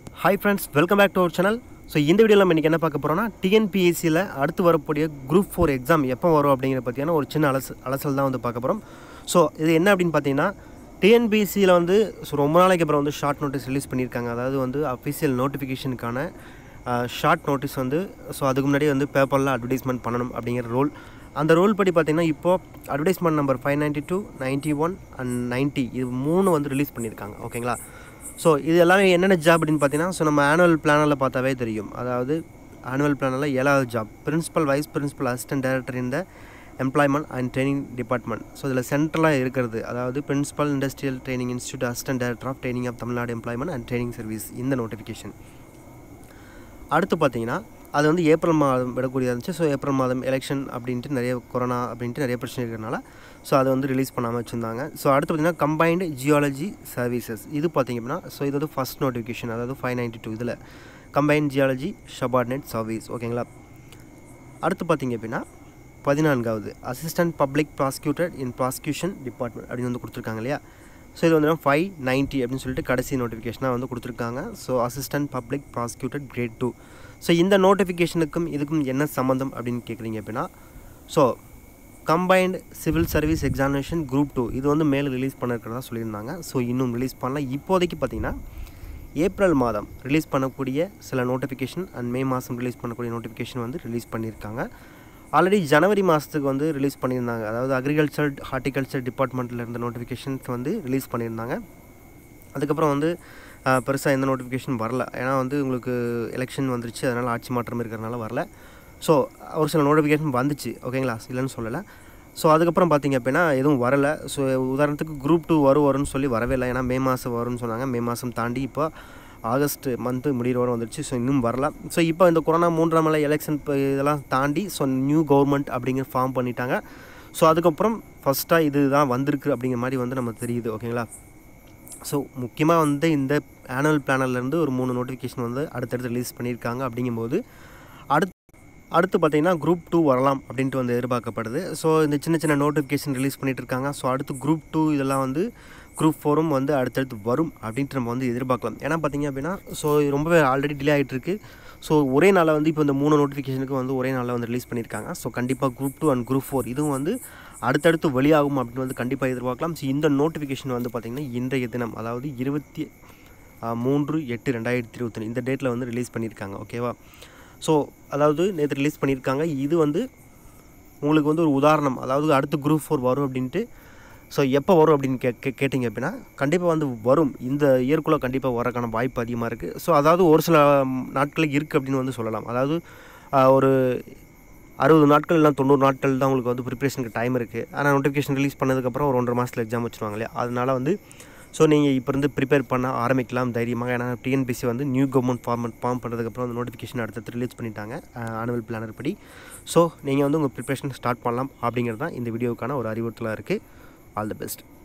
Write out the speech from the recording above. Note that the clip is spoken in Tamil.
hi friends welcome back to our channel so இந்த வீடியோவில் நம்ம இன்றைக்கி என்ன பார்க்க போகிறோம்னா டிஎன்பிஎஸ்சியில் அடுத்து வரக்கூடிய குரூப் ஃபோர் எக்ஸாம் எப்போ வரும் அப்படிங்கிற பற்றியான ஒரு சின்ன அலச அலசல் தான் வந்து பார்க்க போகிறோம் ஸோ இது என்ன அப்படின்னு பார்த்தீங்கன்னா டிஎன்பிஎஸ்சியில் வந்து ஸோ ரொம்ப நாளைக்கு அப்புறம் வந்து ஷார்ட் நோட்டீஸ் ரிலீஸ் பண்ணியிருக்காங்க அதாவது வந்து அஃபிஷியல் நோட்டிஃபிகேஷனுக்கான ஷார்ட் நோட்டீஸ் வந்து ஸோ அதுக்கு முன்னாடி வந்து பேப்பரில் அட்வர்டைஸ்மெண்ட் பண்ணணும் அப்படிங்கிற ரூல் அந்த ரூல் படி பார்த்தீங்கன்னா இப்போது advertisement number five ninety two ninety one and ninety இது மூணு வந்து ரிலீஸ் பண்ணியிருக்காங்க ஓகேங்களா ஸோ இது எல்லாமே என்னென்ன ஜாப் அப்படின்னு பார்த்தீங்கன்னா ஸோ நம்ம ஆனுவல் பிளானில் பார்த்தாவே தெரியும் அதாவது ஆனுவல் பிளானில் ஏழாவது job principal vice principal assistant director இந்த employment and training department so இதில் சென்ட்ரலாக இருக்கிறது அதாவது principal industrial training institute assistant director of training of Tamil Nadu employment and training service இந்த நோட்டிஃபிகேஷன் அடுத்து பார்த்தீங்கன்னா அது வந்து ஏப்ரல் மாதம் விடக்கூடியதாக இருந்துச்சு ஸோ ஏப்ரல் மாதம் எலெக்ஷன் அப்படின்ட்டு நிறைய கொரோனா அப்படின்ட்டு நிறைய பிரச்சனை இருக்கிறனால ஸோ அதை வந்து ரிலீஸ் பண்ணாமல் வச்சுருந்தாங்க ஸோ அடுத்து பார்த்திங்கன்னா கம்பைன்டு ஜியாலஜி சர்வீசஸ் இது பார்த்திங்க அப்படின்னா ஸோ இது வந்து ஃபஸ்ட் நோட்டிஃபிகேஷன் அதாவது ஃபைவ் நைன்ட்டி டூ இதில் கம்பைன்ட் ஜியாலஜி சபார்டினேட் சர்வீஸ் ஓகேங்களா அடுத்து பார்த்திங்க அப்படின்னா பதினான்காவது assistant public prosecutor in prosecution department அப்படின்னு வந்து கொடுத்துருக்காங்க இல்லையா ஸோ இது வந்து ஃபைவ் நைன்ட்டி அப்படின்னு சொல்லிட்டு கடைசி நோட்டிஃபிகேஷனாக வந்து கொடுத்துருக்காங்க so assistant public prosecutor grade two so இந்த நோட்டிஃபிகேஷனுக்கும் இதுக்கும் என்ன சம்மந்தம் அப்படின்னு கேட்குறீங்க அப்படின்னா so combined civil service examination group two இது வந்து மேலே ரிலீஸ் பண்ணிருக்கிறதா சொல்லியிருந்தாங்க ஸோ இன்னும் ரிலீஸ் பண்ணல இப்போதைக்கு பார்த்திங்கன்னா ஏப்ரல் மாதம் ரிலீஸ் பண்ணக்கூடிய சில நோட்டிஃபிகேஷன் அண்ட் மே மாதம் ரிலீஸ் பண்ணக்கூடிய நோட்டிஃபிகேஷன் வந்து ரிலீஸ் பண்ணியிருக்காங்க ஆல்ரெடி ஜனவரி மாதத்துக்கு வந்து ரிலீஸ் பண்ணியிருந்தாங்க அதாவது அக்ரிகல்ச்சர் ஹார்டிகல்ச்சர் டிபார்ட்மெண்ட்டில் இருந்த நோட்டிஃபிகேஷன்ஸ் வந்து ரிலீஸ் பண்ணியிருந்தாங்க அதுக்கப்புறம் வந்து பெருசாக எந்த நோட்டிஃபிகேஷன் வரல ஏன்னா வந்து உங்களுக்கு எலெக்ஷன் வந்துருச்சு அதனால் ஆட்சி மாற்றம் இருக்கிறனால வரல ஸோ ஒரு சில நோட்டிஃபிகேஷன் வந்துச்சு ஓகேங்களா இல்லைன்னு சொல்லலை ஸோ அதுக்கப்புறம் பார்த்திங்க அப்படின்னா எதுவும் வரலை ஸோ உதாரணத்துக்கு குரூப் டூ வரும் வரும்னு சொல்லி வரவே இல்லை ஏன்னா மே மாதம் வரும்னு சொன்னாங்க மே மாதம் தாண்டி இப்போ ஆகஸ்ட் மந்த்து முடிகிற வரை வந்துருச்சு ஸோ இன்னும் வரல ஸோ இப்போ இந்த கொரோனா மூன்றாம் மலை எலெக்ஷன் இதெல்லாம் தாண்டி ஸோ நியூ கவர்மெண்ட் அப்படிங்கிற ஃபார்ம் பண்ணிட்டாங்க ஸோ அதுக்கப்புறம் ஃபஸ்ட்டாக இது தான் வந்திருக்கு அப்படிங்கிற மாதிரி வந்து நம்ம தெரியுது ஓகேங்களா ஸோ முக்கியமாக வந்து இந்த ஆனுவல் பிளானர்லேருந்து ஒரு மூணு நோட்டிஃபிகேஷன் வந்து அடுத்தடுத்து ரிலீஸ் பண்ணியிருக்காங்க அப்படிங்கும்போது அடுத்து அடுத்து பார்த்திங்கன்னா குரூப் டூ வரலாம் அப்படின்ட்டு வந்து எதிர்பார்க்கப்படுது ஸோ இந்த சின்ன சின்ன நோட்டிஃபிகேஷன் ரிலீஸ் பண்ணிகிட்டு இருக்காங்க ஸோ அடுத்து குரூப் டூ இதெல்லாம் வந்து குரூப் ஃபோரும் வந்து அடுத்தடுத்து வரும் அப்படின்ட்டு நம்ம வந்து எதிர்பார்க்கலாம் ஏன்னா பார்த்திங்க அப்படின்னா ஸோ ரொம்பவே ஆல்ரெடி டிலே ஆகிட்டு இருக்கு ஸோ ஒரே நாளில் வந்து இப்போ இந்த மூணு நோட்டிஃபிகேஷனுக்கு வந்து ஒரே நாளில் வந்து ரிலீஸ் பண்ணியிருக்காங்க ஸோ கண்டிப்பாக group two and group four இதுவும் வந்து அடுத்தடுத்து வெளியாகும் அப்படின்னு வந்து கண்டிப்பாக எதிர்பார்க்கலாம் ஸோ இந்த நோட்டிஃபிகேஷன் வந்து பார்த்திங்கன்னா இன்றைய தினம் அதாவது இருபத்தி மூன்று எட்டு ரெண்டாயிரத்தி இருபத்தி இந்த டேட்டில் வந்து ரிலீஸ் பண்ணியிருக்காங்க ஓகேவா ஸோ அதாவது நேற்று ரிலீஸ் பண்ணியிருக்காங்க இது வந்து உங்களுக்கு வந்து ஒரு உதாரணம் அதாவது அடுத்து குரூப் ஃபோர் வரும் அப்படின்ட்டு ஸோ எப்போ வரும் அப்படின்னு கே கே கேட்டிங்க அப்படின்னா கண்டிப்பாக வந்து வரும் இந்த இயர்க்குள்ளே கண்டிப்பாக வரக்கான வாய்ப்பு அதிகமாக இருக்குது ஸோ அதாவது ஒரு சில நாட்களுக்கு இருக்குது அப்படின்னு வந்து சொல்லலாம் அதாவது ஒரு அறுபது நாட்கள் இல்லை தொண்ணூறு நாட்கள் தான் உங்களுக்கு வந்து ப்ரிப்ரேஷனுக்கு டைம் இருக்குது ஆனால் நோட்டிஃபிகேஷன் ரிலீஸ் பண்ணதுக்கப்புறம் ஒரு ஒன்றரை மாதத்தில் எக்ஸாம் வச்சுருவாங்க இல்லையா அதனால் வந்து ஸோ நீங்கள் இப்போ இருந்து ப்ரிப்பேர் பண்ண ஆரம்பிக்கலாம் தைரியமாக ஏன்னா டிஎன்பிசி வந்து நியூ கவர்மெண்ட் ஃபார்ம் ஃபார்ம் பண்ணுறதுக்கப்புறம் அந்த நோட்டிஃபிகேஷன் அடுத்தது ரிலீஸ் பண்ணிட்டாங்க ஆனுவல் பிளானர் படி ஸோ நீங்கள் வந்து உங்கள் ப்ரிப்ரேஷன் ஸ்டார்ட் பண்ணலாம் அப்படிங்கிறது தான் இந்த வீடியோக்கான ஒரு அறிவுறுத்தலாக இருக்குது ஆல் தி பெஸ்ட்